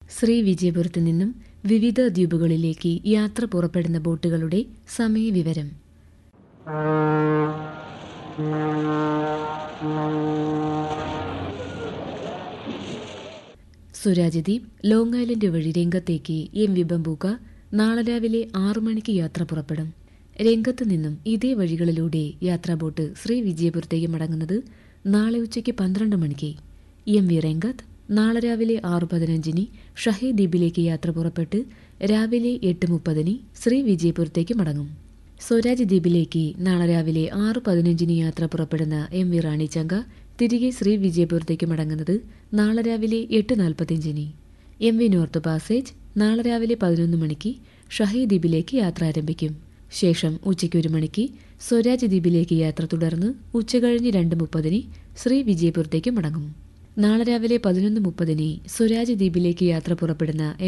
ശ്രീ വിജയപുരത്ത് നിന്നും വിവിധ ദ്വീപുകളിലേക്ക് യാത്ര പുറപ്പെടുന്ന ബോട്ടുകളുടെ സമയവിവരം സുരാജ് ദ്വീപ് ലോങ് ഐലൻഡ് വഴി രംഗത്തേക്ക് എം വി ബംബൂക്ക നാളെ രാവിലെ ആറു മണിക്ക് യാത്ര പുറപ്പെടും രംഗത്ത് നിന്നും ഇതേ വഴികളിലൂടെ യാത്രാ ബോട്ട് ശ്രീ വിജയപുരത്തേക്ക് മടങ്ങുന്നത് നാളെ ഉച്ചയ്ക്ക് പന്ത്രണ്ട് മണിക്ക് എം വി രംഗത്ത് നാളെ രാവിലെ ആറ് പതിനഞ്ചിന് ഷഹേ ദ്വീപിലേക്ക് യാത്ര പുറപ്പെട്ട് രാവിലെ എട്ട് മുപ്പതിന് ശ്രീ വിജയപുരത്തേക്ക് മടങ്ങും സ്വരാജ് ദ്വീപിലേക്ക് നാളെ രാവിലെ ആറ് പതിനഞ്ചിന് യാത്ര പുറപ്പെടുന്ന എം വി റാണി ചങ്ക തിരികെ ശ്രീ വിജയപുരത്തേക്ക് മടങ്ങുന്നത് നാളെ രാവിലെ എട്ട് നാൽപ്പത്തിയഞ്ചിന് എം വി നോർത്ത് പാസേജ് നാളെ രാവിലെ പതിനൊന്ന് മണിക്ക് ഷഹേ ദ്വീപിലേക്ക് യാത്ര ആരംഭിക്കും ശേഷം ഉച്ചയ്ക്ക് ഒരു മണിക്ക് സ്വരാജ് ദ്വീപിലേക്ക് യാത്ര തുടർന്ന് ഉച്ചകഴിഞ്ഞ് രണ്ട് മുപ്പതിന് ശ്രീ വിജയപുരത്തേക്ക് മടങ്ങും നാളെ രാവിലെ പതിനൊന്ന് മുപ്പതിന് സ്വരാജ് ദ്വീപിലേക്ക് യാത്ര പുറപ്പെടുന്ന